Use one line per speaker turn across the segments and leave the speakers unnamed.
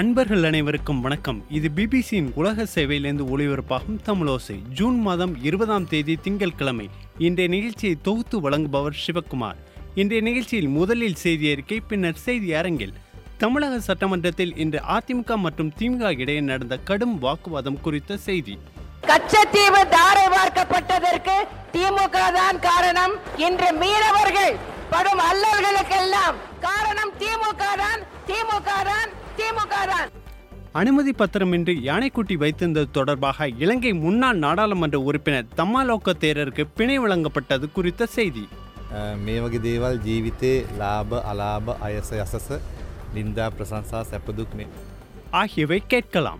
அன்பர்கள் அனைவருக்கும் வணக்கம் இது பிபிசியின் உலக சேவையிலிருந்து ஒளிபரப்பாகும் தமிழோசை ஜூன் மாதம் இருபதாம் தேதி திங்கட்கிழமை இன்றைய நிகழ்ச்சியை தொகுத்து வழங்குபவர் சிவக்குமார் இன்றைய நிகழ்ச்சியில் முதலில் செய்தி அறிக்கை பின்னர் செய்தி அரங்கில் தமிழக சட்டமன்றத்தில் இன்று அதிமுக மற்றும் திமுக இடையே நடந்த கடும் வாக்குவாதம் குறித்த செய்தி
கச்சத்தீவு தாரை வார்க்கப்பட்டதற்கு திமுக தான் காரணம் இன்று மீனவர்கள் படும் அல்லல்களுக்கெல்லாம் காரணம் திமுக தான் திமுக தான் திமுக தான்
அனுமதி பத்திரமின்றி யானைக்குட்டி வைத்திருந்தது தொடர்பாக இலங்கை முன்னாள் நாடாளுமன்ற உறுப்பினர் தம்மாலோக்க தேரருக்கு பிணை வழங்கப்பட்டது குறித்த செய்தி
මේ වගේ දේවල් ජීවිතේ ලාභ අලාභ අයස යසස ලින්දා ප්‍රසංසා සැපදුක් මේ
ஆகியவை கேட்கலாம்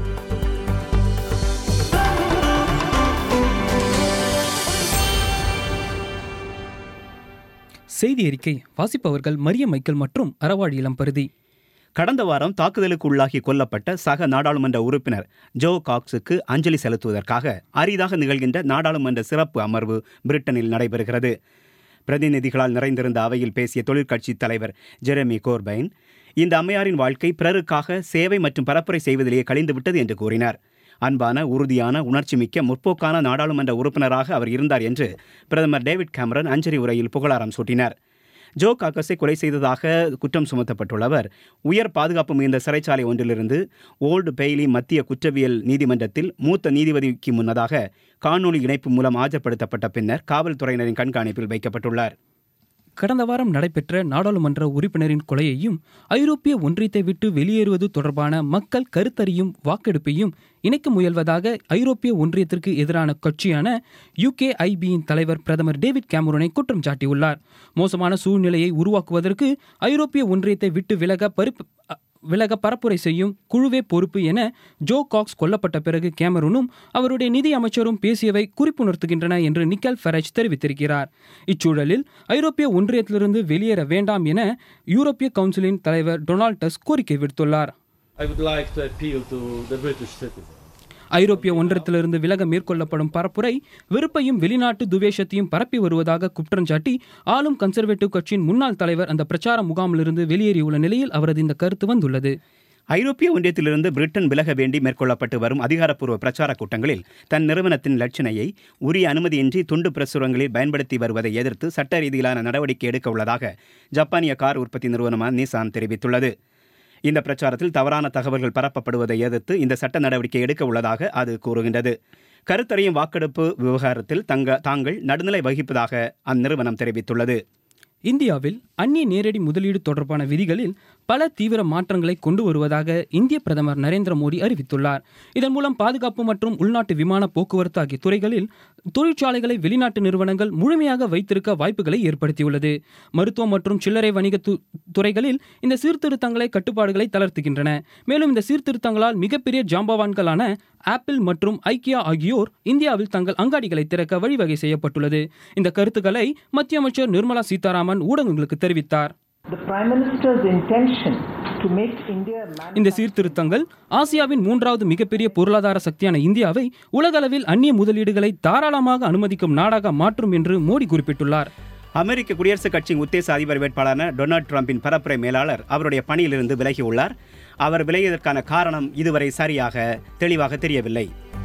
செய்தி அறிக்கை வாசிப்பவர்கள் மரிய மைக்கேல் மற்றும் அறவாழ் இளம் பருதி
கடந்த வாரம் தாக்குதலுக்கு உள்ளாகி கொல்லப்பட்ட சக நாடாளுமன்ற உறுப்பினர் ஜோ காக்ஸுக்கு அஞ்சலி செலுத்துவதற்காக அரிதாக நிகழ்கின்ற நாடாளுமன்ற சிறப்பு அமர்வு பிரிட்டனில் நடைபெறுகிறது பிரதிநிதிகளால் நிறைந்திருந்த அவையில் பேசிய தொழிற்கட்சி தலைவர் ஜெரமி கோர்பைன் இந்த அம்மையாரின் வாழ்க்கை பிறருக்காக சேவை மற்றும் பரப்புரை செய்வதிலேயே கழிந்துவிட்டது என்று கூறினார் அன்பான உறுதியான உணர்ச்சிமிக்க முற்போக்கான நாடாளுமன்ற உறுப்பினராக அவர் இருந்தார் என்று பிரதமர் டேவிட் கேமரன் அஞ்சலி உரையில் புகழாரம் சூட்டினார் ஜோ காக்கஸை கொலை செய்ததாக குற்றம் சுமத்தப்பட்டுள்ள அவர் உயர் பாதுகாப்பு மிகுந்த சிறைச்சாலை ஒன்றிலிருந்து ஓல்டு பெய்லி மத்திய குற்றவியல் நீதிமன்றத்தில் மூத்த நீதிபதிக்கு முன்னதாக காணொலி இணைப்பு மூலம் ஆஜர்படுத்தப்பட்ட பின்னர் காவல்துறையினரின் கண்காணிப்பில் வைக்கப்பட்டுள்ளார்
கடந்த வாரம் நடைபெற்ற நாடாளுமன்ற உறுப்பினரின் கொலையையும் ஐரோப்பிய ஒன்றியத்தை விட்டு வெளியேறுவது தொடர்பான மக்கள் கருத்தறியும் வாக்கெடுப்பையும் இணைக்க முயல்வதாக ஐரோப்பிய ஒன்றியத்திற்கு எதிரான கட்சியான யுகேஐபியின் தலைவர் பிரதமர் டேவிட் கேமரூனை குற்றம் சாட்டியுள்ளார் மோசமான சூழ்நிலையை உருவாக்குவதற்கு ஐரோப்பிய ஒன்றியத்தை விட்டு விலக பருப்பு விலக பரப்புரை செய்யும் குழுவே பொறுப்பு என ஜோ காக்ஸ் கொல்லப்பட்ட பிறகு கேமரூனும் அவருடைய நிதி அமைச்சரும் பேசியவை குறிப்புணர்த்துகின்றன என்று நிக்கல் ஃபெரஜ் தெரிவித்திருக்கிறார் இச்சூழலில் ஐரோப்பிய ஒன்றியத்திலிருந்து வெளியேற வேண்டாம் என யூரோப்பிய கவுன்சிலின் தலைவர் டொனால்ட் டஸ் கோரிக்கை விடுத்துள்ளார்
I would like to appeal to the British citizens.
ஐரோப்பிய ஒன்றியத்திலிருந்து விலக மேற்கொள்ளப்படும் பரப்புரை வெறுப்பையும் வெளிநாட்டு துவேஷத்தையும் பரப்பி வருவதாக குற்றஞ்சாட்டி ஆளும் கன்சர்வேட்டிவ் கட்சியின் முன்னாள் தலைவர் அந்த பிரச்சார முகாமிலிருந்து வெளியேறியுள்ள நிலையில் அவரது இந்த கருத்து வந்துள்ளது
ஐரோப்பிய ஒன்றியத்திலிருந்து பிரிட்டன் விலக வேண்டி மேற்கொள்ளப்பட்டு வரும் அதிகாரப்பூர்வ பிரச்சார கூட்டங்களில் தன் நிறுவனத்தின் லட்சணையை உரிய அனுமதியின்றி துண்டு பிரசுரங்களில் பயன்படுத்தி வருவதை எதிர்த்து சட்ட ரீதியிலான நடவடிக்கை எடுக்க உள்ளதாக ஜப்பானிய கார் உற்பத்தி நிறுவனமான நிசான் தெரிவித்துள்ளது இந்த பிரச்சாரத்தில் தவறான தகவல்கள் பரப்பப்படுவதை எதிர்த்து இந்த சட்ட நடவடிக்கை எடுக்க உள்ளதாக அது கூறுகின்றது கருத்தறியும் வாக்கெடுப்பு விவகாரத்தில் தங்க தாங்கள் நடுநிலை வகிப்பதாக அந்நிறுவனம் தெரிவித்துள்ளது
இந்தியாவில் அந்நிய நேரடி முதலீடு தொடர்பான விதிகளில் பல தீவிர மாற்றங்களை கொண்டு வருவதாக இந்திய பிரதமர் நரேந்திர மோடி அறிவித்துள்ளார் இதன் மூலம் பாதுகாப்பு மற்றும் உள்நாட்டு விமான போக்குவரத்து ஆகிய துறைகளில் தொழிற்சாலைகளை வெளிநாட்டு நிறுவனங்கள் முழுமையாக வைத்திருக்க வாய்ப்புகளை ஏற்படுத்தியுள்ளது மருத்துவம் மற்றும் சில்லறை வணிக து- துறைகளில் இந்த சீர்திருத்தங்களை கட்டுப்பாடுகளை தளர்த்துகின்றன மேலும் இந்த சீர்திருத்தங்களால் மிகப்பெரிய ஜாம்பவான்களான ஆப்பிள் மற்றும் ஐக்கியா ஆகியோர் இந்தியாவில் தங்கள் அங்காடிகளை திறக்க வழிவகை செய்யப்பட்டுள்ளது இந்த கருத்துக்களை மத்திய அமைச்சர் நிர்மலா சீதாராமன் ஊடகங்களுக்கு தெரிவித்தார்
The Prime Minister's intention to make India a
இந்த சீர்திருத்தங்கள் ஆசியாவின் மூன்றாவது மிகப்பெரிய பொருளாதார சக்தியான இந்தியாவை உலகளவில் அந்நிய முதலீடுகளை தாராளமாக அனுமதிக்கும் நாடாக மாற்றும் என்று மோடி குறிப்பிட்டுள்ளார்
அமெரிக்க குடியரசுக் கட்சியின் உத்தேச அதிபர் வேட்பாளரான டொனால்ட் ட்ரம்பின் பரப்புரை மேலாளர் அவருடைய பணியிலிருந்து விலகியுள்ளார் அவர் விலகியதற்கான காரணம் இதுவரை சரியாக தெளிவாக தெரியவில்லை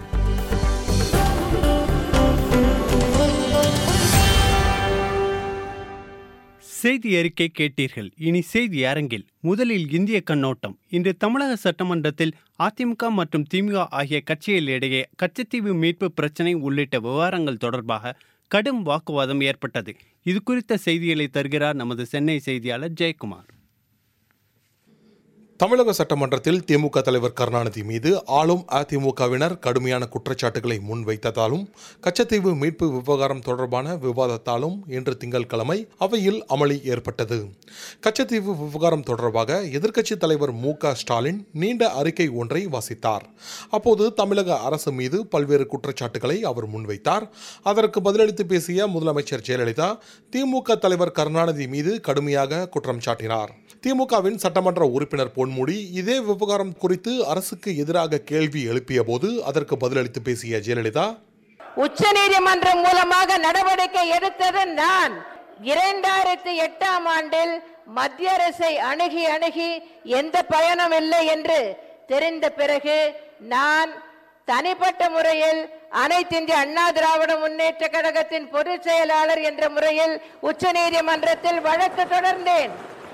செய்தி அறிக்கை கேட்டீர்கள் இனி செய்தி அரங்கில் முதலில் இந்திய கண்ணோட்டம் இன்று தமிழக சட்டமன்றத்தில் அதிமுக மற்றும் திமுக ஆகிய கட்சிகளிடையே கச்சத்தீவு மீட்பு பிரச்சினை உள்ளிட்ட விவகாரங்கள் தொடர்பாக கடும் வாக்குவாதம் ஏற்பட்டது இது குறித்த செய்திகளை தருகிறார் நமது சென்னை செய்தியாளர் ஜெயக்குமார்
தமிழக சட்டமன்றத்தில் திமுக தலைவர் கருணாநிதி மீது ஆளும் அதிமுகவினர் கடுமையான குற்றச்சாட்டுகளை முன்வைத்ததாலும் கச்சத்தீவு மீட்பு விவகாரம் தொடர்பான விவாதத்தாலும் இன்று திங்கட்கிழமை அவையில் அமளி ஏற்பட்டது கச்சத்தீவு விவகாரம் தொடர்பாக எதிர்க்கட்சித் தலைவர் மு க ஸ்டாலின் நீண்ட அறிக்கை ஒன்றை வாசித்தார் அப்போது தமிழக அரசு மீது பல்வேறு குற்றச்சாட்டுகளை அவர் முன்வைத்தார் அதற்கு பதிலளித்து பேசிய முதலமைச்சர் ஜெயலலிதா திமுக தலைவர் கருணாநிதி மீது கடுமையாக குற்றம் சாட்டினார் திமுகவின் சட்டமன்ற உறுப்பினர் பொன்முடி இதே விவகாரம் குறித்து அரசுக்கு எதிராக கேள்வி எழுப்பிய போது அதற்கு பதிலளித்து பேசிய ஜெயலலிதா
உச்சநீதிமன்றம் மூலமாக நடவடிக்கை எடுத்தது நான் இரண்டாயிரத்தி எட்டாம் ஆண்டில் மத்திய அரசை அணுகி அணுகி எந்த பயனும் இல்லை என்று தெரிந்த பிறகு நான் தனிப்பட்ட முறையில் அனைத்து இந்திய அண்ணா திராவிட முன்னேற்ற கழகத்தின் பொதுச் செயலாளர் என்ற முறையில் உச்சநீதிமன்றத்தில் வழக்கு தொடர்ந்தேன்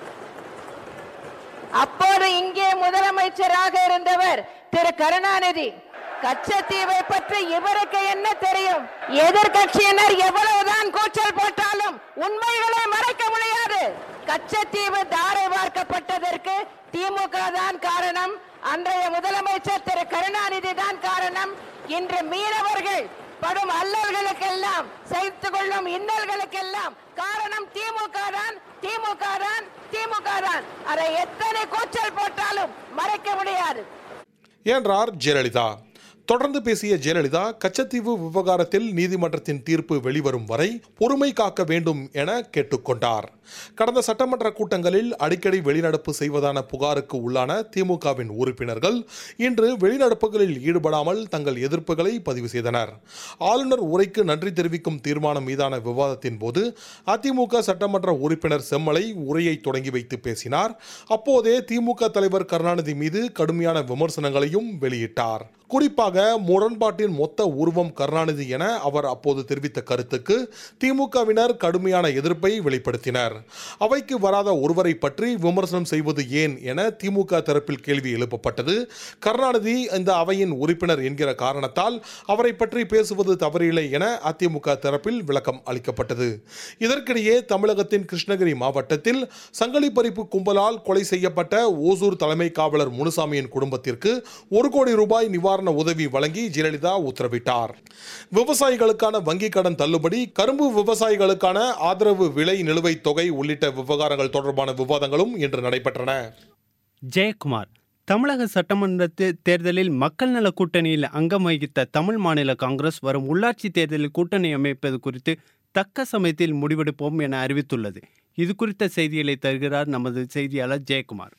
அப்போது இங்கே முதலமைச்சராக இருந்தவர் திரு கருணாநிதி கச்சத்தீவை பற்றி இவருக்கு என்ன தெரியும் எதிர்கட்சியினர் எவ்வளவுதான் கூச்சல் போட்டாலும் உண்மைகளை மறைக்க முடியாது கச்சத்தீவு தாரை பார்க்கப்பட்டதற்கு திமுக தான் காரணம் அன்றைய முதலமைச்சர் திரு கருணாநிதி தான் காரணம் இன்று மீனவர்கள் படும் அல்லல்களுக்கெல்லாம் செய்து கொள்ளும் இன்னல்களுக்கெல்லாம் காரணம் திமுக தான் திமுக தான் திமுக தான் அதை எத்தனை கூச்சல் போட்டாலும் மறைக்க முடியாது
என்றார் ஜெயலலிதா தொடர்ந்து பேசிய ஜெயலலிதா கச்சத்தீவு விவகாரத்தில் நீதிமன்றத்தின் தீர்ப்பு வெளிவரும் வரை பொறுமை காக்க வேண்டும் என கேட்டுக்கொண்டார் கடந்த சட்டமன்ற கூட்டங்களில் அடிக்கடி வெளிநடப்பு செய்வதான புகாருக்கு உள்ளான திமுகவின் உறுப்பினர்கள் இன்று வெளிநடப்புகளில் ஈடுபடாமல் தங்கள் எதிர்ப்புகளை பதிவு செய்தனர் ஆளுநர் உரைக்கு நன்றி தெரிவிக்கும் தீர்மானம் மீதான விவாதத்தின் போது அதிமுக சட்டமன்ற உறுப்பினர் செம்மலை உரையை தொடங்கி வைத்து பேசினார் அப்போதே திமுக தலைவர் கருணாநிதி மீது கடுமையான விமர்சனங்களையும் வெளியிட்டார் குறிப்பாக முரண்பாட்டின் மொத்த உருவம் கருணாநிதி என அவர் அப்போது தெரிவித்த கருத்துக்கு திமுகவினர் கடுமையான எதிர்ப்பை வெளிப்படுத்தினர் அவைக்கு வராத ஒருவரை பற்றி விமர்சனம் செய்வது ஏன் என திமுக தரப்பில் கேள்வி எழுப்பப்பட்டது கருணாநிதி இந்த அவையின் உறுப்பினர் என்கிற காரணத்தால் அவரை பற்றி பேசுவது தவறில்லை என அதிமுக தரப்பில் விளக்கம் அளிக்கப்பட்டது இதற்கிடையே தமிழகத்தின் கிருஷ்ணகிரி மாவட்டத்தில் சங்கிலி பறிப்பு கும்பலால் கொலை செய்யப்பட்ட ஓசூர் தலைமை காவலர் முனுசாமியின் குடும்பத்திற்கு ஒரு கோடி ரூபாய் நிவாரண உதவி வழங்கி ஜெயலலிதா உத்தரவிட்டார் விவசாயிகளுக்கான வங்கிக் கடன் தள்ளுபடி கரும்பு விவசாயிகளுக்கான ஆதரவு விலை நிலுவைத் தொகை உள்ளிட்ட விவகாரங்கள் தொடர்பான விவாதங்களும் இன்று நடைபெற்றன
ஜெயக்குமார் தமிழக சட்டமன்ற தே- தேர்தலில் மக்கள் நல கூட்டணியில் அங்கம் வகித்த தமிழ் மாநில காங்கிரஸ் வரும் உள்ளாட்சி தேர்தலில் கூட்டணி அமைப்பது குறித்து தக்க சமயத்தில் முடிவெடுப்போம் என அறிவித்துள்ளது இது குறித்த செய்திகளை தருகிறார் நமது செய்தியாளர் ஜெயக்குமார்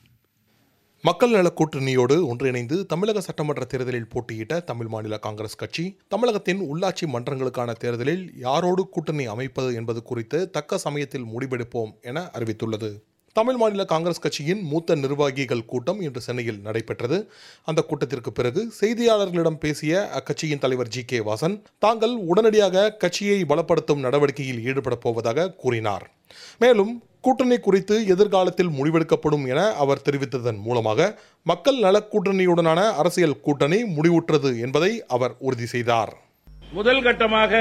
மக்கள் நல கூட்டணியோடு ஒன்றிணைந்து தமிழக சட்டமன்ற தேர்தலில் போட்டியிட்ட தமிழ் மாநில காங்கிரஸ் கட்சி தமிழகத்தின் உள்ளாட்சி மன்றங்களுக்கான தேர்தலில் யாரோடு கூட்டணி அமைப்பது என்பது குறித்து தக்க சமயத்தில் முடிவெடுப்போம் என அறிவித்துள்ளது தமிழ் மாநில காங்கிரஸ் கட்சியின் மூத்த நிர்வாகிகள் கூட்டம் இன்று சென்னையில் நடைபெற்றது அந்த கூட்டத்திற்கு பிறகு செய்தியாளர்களிடம் பேசிய அக்கட்சியின் தலைவர் ஜி கே வாசன் தாங்கள் உடனடியாக கட்சியை பலப்படுத்தும் நடவடிக்கையில் ஈடுபடப் போவதாக கூறினார் மேலும் கூட்டணி குறித்து எதிர்காலத்தில் முடிவெடுக்கப்படும் என அவர் தெரிவித்ததன் மூலமாக மக்கள் நலக் கூட்டணியுடனான அரசியல் கூட்டணி முடிவுற்றது என்பதை அவர் உறுதி செய்தார்
முதல் கட்டமாக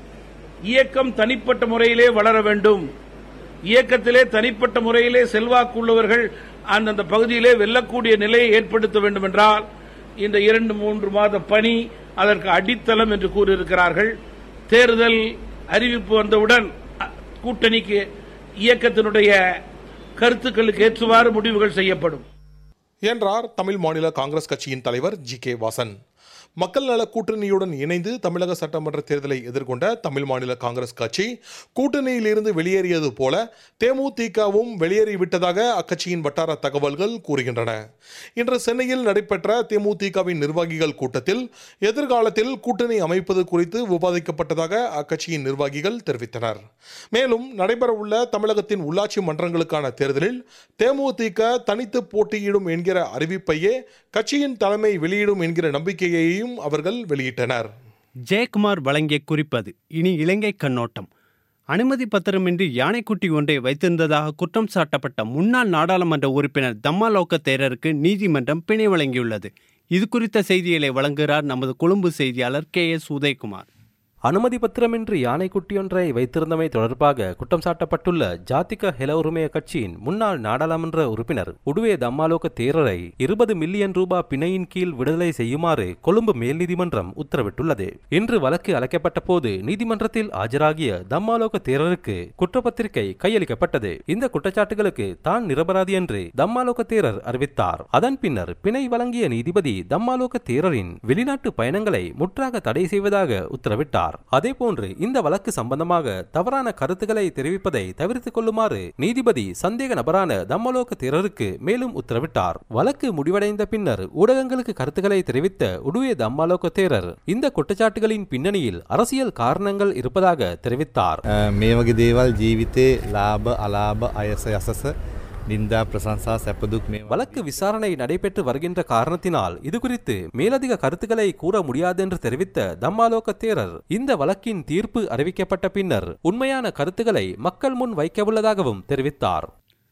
இயக்கம் தனிப்பட்ட முறையிலே வளர வேண்டும் இயக்கத்திலே தனிப்பட்ட முறையிலே செல்வாக்குள்ளவர்கள் அந்தந்த பகுதியிலே வெல்லக்கூடிய நிலையை ஏற்படுத்த வேண்டும் என்றால் இந்த இரண்டு மூன்று மாத பணி அதற்கு அடித்தளம் என்று கூறியிருக்கிறார்கள் தேர்தல் அறிவிப்பு வந்தவுடன் அ, கூட்டணிக்கு இயக்கத்தினுடைய கருத்துக்களுக்கு ஏற்றுவாறு முடிவுகள் செய்யப்படும்
என்றார் தமிழ் மாநில காங்கிரஸ் கட்சியின் தலைவர் ஜி கே வாசன் மக்கள் நல கூட்டணியுடன் இணைந்து தமிழக சட்டமன்ற தேர்தலை எதிர்கொண்ட தமிழ் மாநில காங்கிரஸ் கட்சி கூட்டணியிலிருந்து வெளியேறியது போல தேமுதிகவும் வெளியேறிவிட்டதாக அக்கட்சியின் வட்டார தகவல்கள் கூறுகின்றன இன்று சென்னையில் நடைபெற்ற தேமுதிகவின் நிர்வாகிகள் கூட்டத்தில் எதிர்காலத்தில் கூட்டணி அமைப்பது குறித்து விவாதிக்கப்பட்டதாக அக்கட்சியின் நிர்வாகிகள் தெரிவித்தனர் மேலும் நடைபெறவுள்ள தமிழகத்தின் உள்ளாட்சி மன்றங்களுக்கான தேர்தலில் தேமுதிக தனித்து போட்டியிடும் என்கிற அறிவிப்பையே கட்சியின் தலைமை வெளியிடும் என்கிற நம்பிக்கையையும் அவர்கள் வெளியிட்டனர்
ஜெயக்குமார் வழங்கிய குறிப்பது இனி இலங்கை கண்ணோட்டம் அனுமதி பத்திரமின்றி யானைக்குட்டி ஒன்றை வைத்திருந்ததாக குற்றம் சாட்டப்பட்ட முன்னாள் நாடாளுமன்ற உறுப்பினர் தம்மாலோக்க தேரருக்கு நீதிமன்றம் பிணை வழங்கியுள்ளது இது குறித்த செய்திகளை வழங்குகிறார் நமது கொழும்பு செய்தியாளர் கே எஸ் உதயகுமார்
அனுமதி பத்திரமின்றி யானைக்குட்டியொன்றை வைத்திருந்தமை தொடர்பாக குற்றம் சாட்டப்பட்டுள்ள ஜாதிக ஹெல உரிமைய கட்சியின் முன்னாள் நாடாளுமன்ற உறுப்பினர் உடுவே தம்மாலோக தேரரை இருபது மில்லியன் ரூபாய் பிணையின் கீழ் விடுதலை செய்யுமாறு கொழும்பு மேல் நீதிமன்றம் உத்தரவிட்டுள்ளது இன்று வழக்கு அழைக்கப்பட்ட போது நீதிமன்றத்தில் ஆஜராகிய தம்மாலோக தேரருக்கு குற்றப்பத்திரிகை கையளிக்கப்பட்டது இந்த குற்றச்சாட்டுகளுக்கு தான் நிரபராதி என்று தம்மாலோக தேரர் அறிவித்தார் அதன் பின்னர் பிணை வழங்கிய நீதிபதி தம்மாலோக தேரரின் வெளிநாட்டு பயணங்களை முற்றாக தடை செய்வதாக உத்தரவிட்டார் அதேபோன்று இந்த வழக்கு சம்பந்தமாக தவறான கருத்துக்களை தெரிவிப்பதை தவிர்த்துக் கொள்ளுமாறு நீதிபதி சந்தேக நபரான தம்மலோக தேரருக்கு மேலும் உத்தரவிட்டார் வழக்கு முடிவடைந்த பின்னர் ஊடகங்களுக்கு கருத்துக்களை தெரிவித்த உடுவே தம்மாலோக தேரர் இந்த குற்றச்சாட்டுகளின் பின்னணியில் அரசியல் காரணங்கள் இருப்பதாக தெரிவித்தார்
අ, මේ වගේ දේවල් ජීවිතේ ලාභ අලාභ අයස යසස නින්දා ප්‍රශංසා සැපදුක් මේ
வழக்கு விசாரணை நடைபெற்று வருகின்ற காரணத்தினால் இது குறித்து மேலதிக கருத்துக்களை கூற முடியாதென்று தெரிவித்த தம்மாலோக தேரர் இந்த வழக்கின் தீர்ப்பு அறிவிக்கப்பட்ட பின்னர் உண்மையான கருத்துக்களை மக்கள் முன் வைக்கவுள்ளதாகவும் தெரிவித்தார்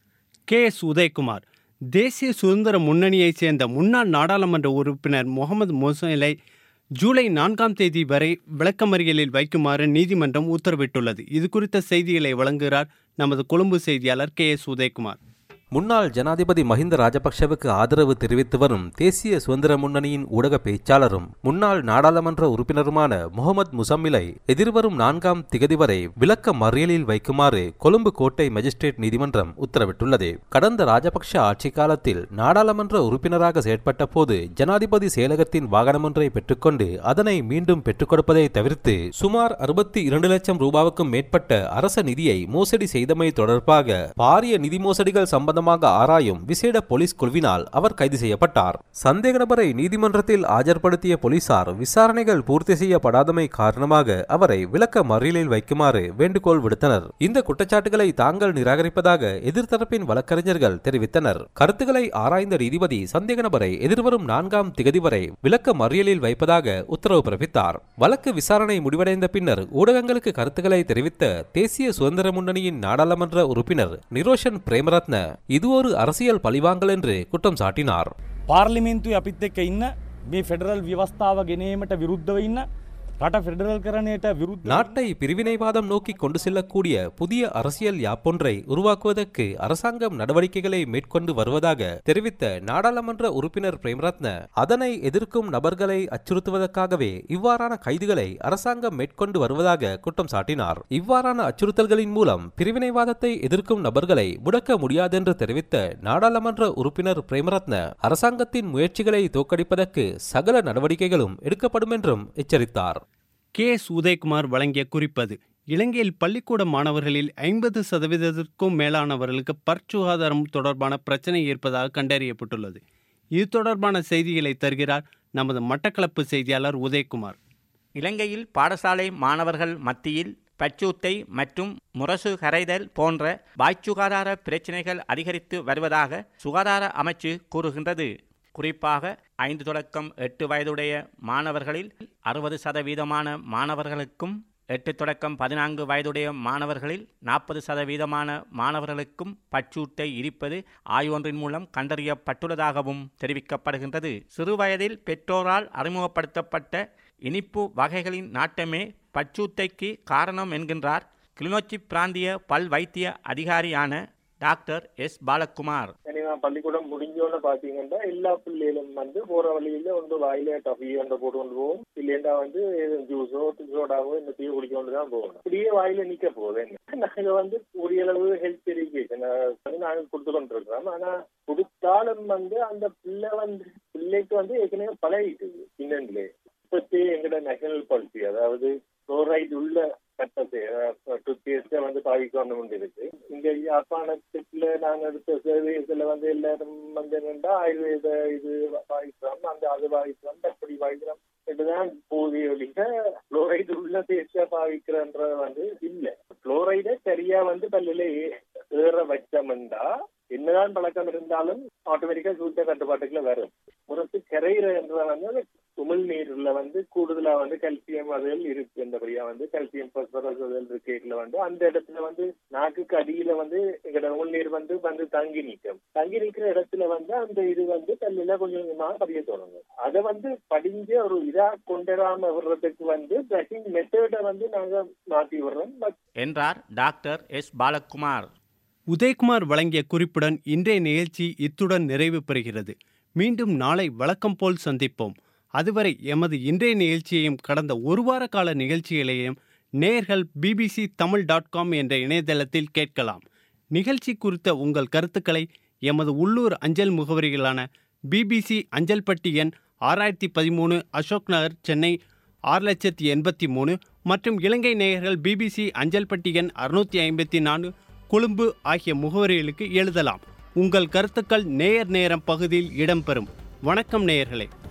கே எஸ் உதயகுமார் தேசிய சுதந்திர முன்னணியைச் சேர்ந்த முன்னாள் நாடாளுமன்ற உறுப்பினர் முகமது மொசைலை ஜூலை நான்காம் தேதி வரை விளக்கமறியலில் வைக்குமாறு நீதிமன்றம் உத்தரவிட்டுள்ளது இது குறித்த செய்திகளை வழங்குகிறார் நமது கொழும்பு செய்தியாளர் கே எஸ் உதயகுமார்
முன்னாள் ஜனாதிபதி மஹிந்த ராஜபக்ஷவுக்கு ஆதரவு தெரிவித்து வரும் தேசிய சுதந்திர முன்னணியின் ஊடக பேச்சாளரும் முன்னாள் நாடாளுமன்ற உறுப்பினருமான முகமது முசம்மிலை எதிர்வரும் நான்காம் திகதி வரை விளக்க மறியலில் வைக்குமாறு கொழும்பு கோட்டை மேஜிஸ்ட்ரேட் நீதிமன்றம் உத்தரவிட்டுள்ளது கடந்த ராஜபக்ஷ ஆட்சி காலத்தில் நாடாளுமன்ற உறுப்பினராக செயற்பட்ட போது ஜனாதிபதி செயலகத்தின் வாகனம் ஒன்றை பெற்றுக்கொண்டு அதனை மீண்டும் பெற்றுக் கொடுப்பதை தவிர்த்து சுமார் அறுபத்தி இரண்டு லட்சம் ரூபாவுக்கும் மேற்பட்ட அரச நிதியை மோசடி செய்தமை தொடர்பாக பாரிய நிதி மோசடிகள் சம்பந்தமாக ஆராயும் விசேட போலீஸ் குழுவினால் அவர் கைது செய்யப்பட்டார் சந்தேக நபரை நீதிமன்றத்தில் ஆஜர்படுத்திய போலீசார் விசாரணைகள் பூர்த்தி செய்யப்படாதமை காரணமாக அவரை விளக்க மறியலில் வைக்குமாறு வேண்டுகோள் விடுத்தனர் இந்த குற்றச்சாட்டுகளை தாங்கள் நிராகரிப்பதாக எதிர்த்தரப்பின் வழக்கறிஞர்கள் தெரிவித்தனர் கருத்துக்களை ஆராய்ந்த நீதிபதி சந்தேக நபரை எதிர்வரும் நான்காம் திகதி வரை விளக்க மறியலில் வைப்பதாக உத்தரவு பிறப்பித்தார் வழக்கு விசாரணை முடிவடைந்த பின்னர் ஊடகங்களுக்கு கருத்துக்களை தெரிவித்த தேசிய சுதந்திர முன்னணியின் நாடாளுமன்ற உறுப்பினர் நிரோஷன் பிரேமரத்ன இது ஒரு அரசியல் பழிவாங்கல் என்று குற்றம் சாட்டினார்
පාර්ලිමේන්තුවේ අපිත් එක්ක ඉන්න මේ ෆෙඩරල් ව්‍යවස්ථාව ගෙනීමට විරුද්ධව ඉන්න රට ෆෙඩරල් කරණයට විරුද්ධ
நாட்டை பிரிவினைவாதம் நோக்கி கொண்டு செல்லக்கூடிய புதிய அரசியல் யாப்பொன்றை உருவாக்குவதற்கு அரசாங்கம் நடவடிக்கைகளை மேற்கொண்டு வருவதாக தெரிவித்த நாடாளுமன்ற உறுப்பினர் பிரேமரத்ன அதனை எதிர்க்கும் நபர்களை அச்சுறுத்துவதற்காகவே இவ்வாறான கைதுகளை அரசாங்கம் மேற்கொண்டு வருவதாக குற்றம் சாட்டினார் இவ்வாறான அச்சுறுத்தல்களின் மூலம் பிரிவினைவாதத்தை எதிர்க்கும் நபர்களை முடக்க முடியாதென்று தெரிவித்த நாடாளுமன்ற உறுப்பினர் பிரேமரத்ன அரசாங்கத்தின் முயற்சிகளை தோற்கடிப்பதற்கு சகல நடவடிக்கைகளும் எடுக்கப்படும் என்றும் எச்சரித்தார்
கே எஸ் உதயகுமார் வழங்கிய குறிப்பது இலங்கையில் பள்ளிக்கூட மாணவர்களில் ஐம்பது சதவீதத்திற்கும் மேலானவர்களுக்கு பற்சுகாதாரம் தொடர்பான பிரச்சனை இருப்பதாக கண்டறியப்பட்டுள்ளது இது தொடர்பான செய்திகளை தருகிறார் நமது மட்டக்களப்பு செய்தியாளர் உதயகுமார்
இலங்கையில் பாடசாலை மாணவர்கள் மத்தியில் பச்சூத்தை மற்றும் முரசு கரைதல் போன்ற வாய்ச்சுகாதார பிரச்சினைகள் அதிகரித்து வருவதாக சுகாதார அமைச்சு கூறுகின்றது குறிப்பாக ஐந்து தொடக்கம் எட்டு வயதுடைய மாணவர்களில் அறுபது சதவீதமான மாணவர்களுக்கும் எட்டு தொடக்கம் பதினான்கு வயதுடைய மாணவர்களில் நாற்பது சதவீதமான மாணவர்களுக்கும் பச்சூட்டை இருப்பது ஆய்வொன்றின் மூலம் கண்டறியப்பட்டுள்ளதாகவும் தெரிவிக்கப்படுகின்றது சிறுவயதில் பெற்றோரால் அறிமுகப்படுத்தப்பட்ட இனிப்பு வகைகளின் நாட்டமே பச்சூத்தைக்கு காரணம் என்கின்றார் கிளிநொச்சி பிராந்திய பல் வைத்திய அதிகாரியான டாக்டர் எஸ் பாலகுமார்
நான் பள்ளிக்கூடம் முடிஞ்சோன்னு பாத்தீங்கன்னா எல்லா பிள்ளைகளும் வந்து போற வழியில ஒன்று வாயில டஃபி ஒன்றை போட்டு கொண்டு போவோம் இல்லைன்னா வந்து ஜூஸோ சோடாவோ இந்த டீ குடிக்க கொண்டு தான் போகணும் இப்படியே வாயில நிக்க போகுது நாங்க வந்து கூடிய அளவு ஹெல்த் எஜுகேஷன் வந்து நாங்க கொடுத்து கொண்டிருக்கிறோம் ஆனா கொடுத்தாலும் வந்து அந்த பிள்ளை வந்து பிள்ளைக்கு வந்து ஏற்கனவே பழகிட்டு இன்னன்லே இப்பத்தே எங்கட நேஷனல் பாலிசி அதாவது குளோரைடு உள்ள கட்டத்தை டூத்பேஸ்ட வந்து பாவிக்கணும் இருக்கு இங்க யாழ்ப்பாணத்துல நாங்க எடுத்த சர்வீஸ்ல வந்து எல்லாரும் வந்து என்னன்னா ஆயுர்வேத இது பாவிக்கிறோம் அந்த அது பாவிக்கிறோம் அப்படி பாவிக்கிறோம் இதுதான் போதிய ஒழிக்க குளோரைடு உள்ள பேஸ்ட பாவிக்கிறன்ற வந்து இல்ல குளோரைடை சரியா வந்து பல்லில ஏற வச்சோம்டா என்னதான் பழக்கம் இருந்தாலும் ஆட்டோமேட்டிக்கா சூட்ட கட்டுப்பாட்டுக்குள்ள வரும் முரசு கரையிற என்ற வந்து உமிழ் நீர்ல வந்து கூடுதலா வந்து கல்சியம் அதுகள் இருக்கு என்றபடியா வந்து கல்சியம் பஸ்பரஸ் அதுகள் இருக்கேட்ல வந்து அந்த இடத்துல வந்து நாக்குக்கு அடியில வந்து எங்கட உமிழ்நீர் வந்து வந்து தங்கி நிற்கும் தங்கி நிற்கிற இடத்துல வந்து அந்த இது வந்து பல்லில கொஞ்சம் கொஞ்சமா பதிய தொடங்கும் அதை வந்து படிஞ்ச ஒரு இதா கொண்டுவராம விடுறதுக்கு வந்து பிரஷிங் மெத்தடை வந்து நாங்க மாத்தி விடுறோம் பட்
என்றார் டாக்டர் எஸ் பாலகுமார்
உதயகுமார் வழங்கிய குறிப்புடன் இன்றைய நிகழ்ச்சி இத்துடன் நிறைவு பெறுகிறது மீண்டும் நாளை வழக்கம் போல் சந்திப்போம் அதுவரை எமது இன்றைய நிகழ்ச்சியையும் கடந்த ஒரு வார கால நிகழ்ச்சிகளையும் நேயர்கள் பிபிசி தமிழ் டாட் காம் என்ற இணையதளத்தில் கேட்கலாம் நிகழ்ச்சி குறித்த உங்கள் கருத்துக்களை எமது உள்ளூர் அஞ்சல் முகவரிகளான பிபிசி அஞ்சல் பட்டி எண் ஆறாயிரத்தி பதிமூணு அசோக் நகர் சென்னை ஆறு லட்சத்தி எண்பத்தி மூணு மற்றும் இலங்கை நேயர்கள் பிபிசி அஞ்சல் பட்டி எண் அறுநூற்றி ஐம்பத்தி நான்கு கொழும்பு ஆகிய முகவரிகளுக்கு எழுதலாம் உங்கள் கருத்துக்கள் நேயர் நேரம் பகுதியில் இடம்பெறும் வணக்கம் நேயர்களே